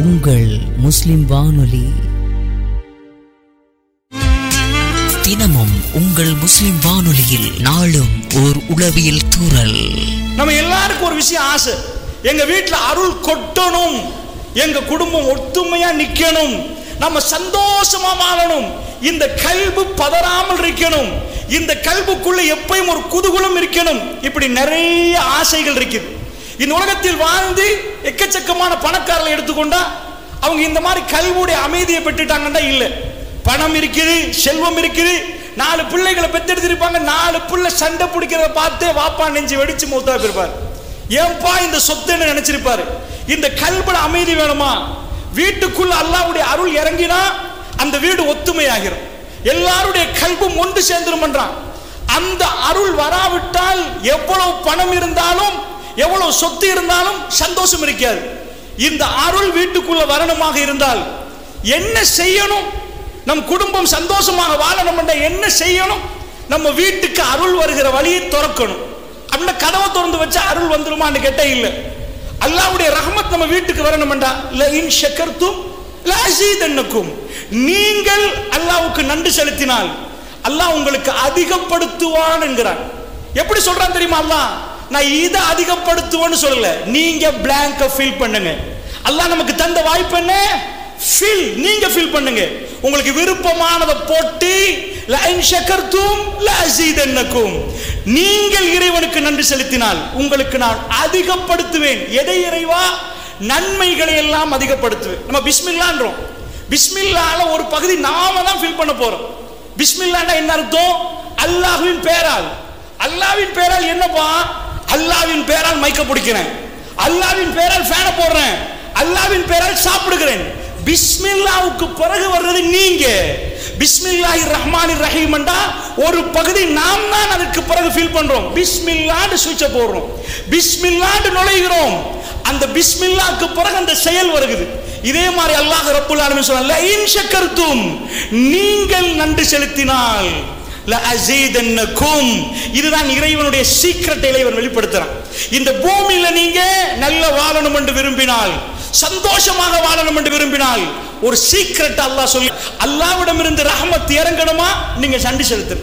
உங்கள் முஸ்லிம் வானொலி தினமும் உங்கள் முஸ்லிம் வானொலியில் நாளும் ஓர் உளவியல் தூறல் நம்ம எல்லாருக்கும் ஒரு விஷயம் ஆசை எங்க வீட்டுல அருள் கொட்டணும் எங்க குடும்பம் ஒத்துமையா நிக்கணும் நம்ம சந்தோஷமா வாழணும் இந்த கல்பு பதறாமல் இருக்கணும் இந்த கல்புக்குள்ள எப்பயும் ஒரு குதூகலம் இருக்கணும் இப்படி நிறைய ஆசைகள் இருக்குது இந்த உலகத்தில் வாழ்ந்து எக்கச்சக்கமான பணக்காரர்களை எடுத்துக்கொண்டா அவங்க இந்த மாதிரி கல்வியுடைய அமைதியை பெற்றுட்டாங்கன்னா இல்லை பணம் இருக்குது செல்வம் இருக்குது நாலு பிள்ளைகளை பெத்தெடுத்திருப்பாங்க நாலு பிள்ளை சண்டை பிடிக்கிறத பார்த்து வாப்பா நெஞ்சு வெடிச்சு மூத்தா போயிருப்பார் ஏன்பா இந்த சொத்துன்னு நினைச்சிருப்பாரு இந்த கல்புல அமைதி வேணுமா வீட்டுக்குள்ள அல்லாவுடைய அருள் இறங்கினா அந்த வீடு ஒத்துமையாகிரும் எல்லாருடைய கல்பும் ஒன்று சேர்ந்துருமன்றான் அந்த அருள் வராவிட்டால் எவ்வளவு பணம் இருந்தாலும் எவ்வளவு சொத்து இருந்தாலும் சந்தோஷம் இருக்காது இந்த அருள் வீட்டுக்குள்ள வரணுமாக இருந்தால் என்ன செய்யணும் நம் குடும்பம் சந்தோஷமாக வாழணும் என்ற என்ன செய்யணும் நம்ம வீட்டுக்கு அருள் வருகிற வழியை திறக்கணும் அந்த கதவை திறந்து வச்சா அருள் வந்துருமான்னு கேட்டே இல்லை அல்லாவுடைய ரஹமத் நம்ம வீட்டுக்கு வரணும்டா ல இன் ஷக்கர்த்தும் ல அஸீதன்னக்கும் நீங்கள் அல்லாவுக்கு நன்றி செலுத்தினால் அல்லாஹ் உங்களுக்கு அதிகப்படுத்துவான் என்கிறான் எப்படி சொல்றான் தெரியுமா அல்லாஹ் நான் இதை அதிகப்படுத்துவேன்னு சொல்லல நீங்க பிளாங்க ஃபில் பண்ணுங்க அல்லாஹ் நமக்கு தந்த வாய்ப்பு என்ன ஃபில் நீங்க ஃபில் பண்ணுங்க உங்களுக்கு விருப்பமானதை போட்டு லைன் ஷக்கர்த்தும் லஅஸீதன்னக்கும் நீங்கள் இறைவனுக்கு நன்றி செலுத்தினால் உங்களுக்கு நான் அதிகப்படுத்துவேன் எதை இறைவா நன்மைகளை எல்லாம் அதிகப்படுத்துவேன் நம்ம பிஸ்மில்லான்றோம் பிஸ்மில்லால ஒரு பகுதி நாம தான் ஃபில் பண்ண போறோம் பிஸ்மில்லாண்டா என்ன அர்த்தம் அல்லாஹ்வின் பேரால் அல்லாஹ்வின் பேரால் என்னப்பா அல்லாஹ்வின் பேரால் மைக்க பிடிக்கிறேன் அல்லாஹ்வின் பேரால் ஃபேனை போடுறேன் அல்லாஹ்வின் பேரால் சாப்பிடுகிறேன் பிஸ்மில்லாவுக்கு பிறகு வர்றது நீங்க பிஸ்மில்லாஹி ரஹ்மானிர் ரஹீம்ண்டா ஒரு பகுதி நாம் தான் அதற்கு பிறகு ஃபீல் பண்றோம் பிஸ்மில்லான்னு சுவிட்ச போடுறோம் பிஸ்மில்லான்னு நுழைகிறோம் அந்த பிஸ்மில்லாக்கு பிறகு அந்த செயல் வருகிறது இதே மாதிரி அல்லாஹ் ரப்புல் ஆலமீன் சொல்றாங்க இன் ஷக்கர்தும் நீங்கள் நன்றி செலுத்தினால் லஅஸீதன்னக்கும் இதுதான் இறைவனுடைய சீக்கிரட்டை இறைவன் வெளிப்படுத்துறான் இந்த பூமியில நீங்க நல்ல வாழணும் என்று விரும்பினால் சந்தோஷமாக வாழணும் என்று விரும்பினால் ஒரு சீக்கிரட் அல்லாஹ் சொல்லி அல்லாவிடம் இருந்து ரஹமத் இறங்கணுமா நீங்க சண்டி செலுத்து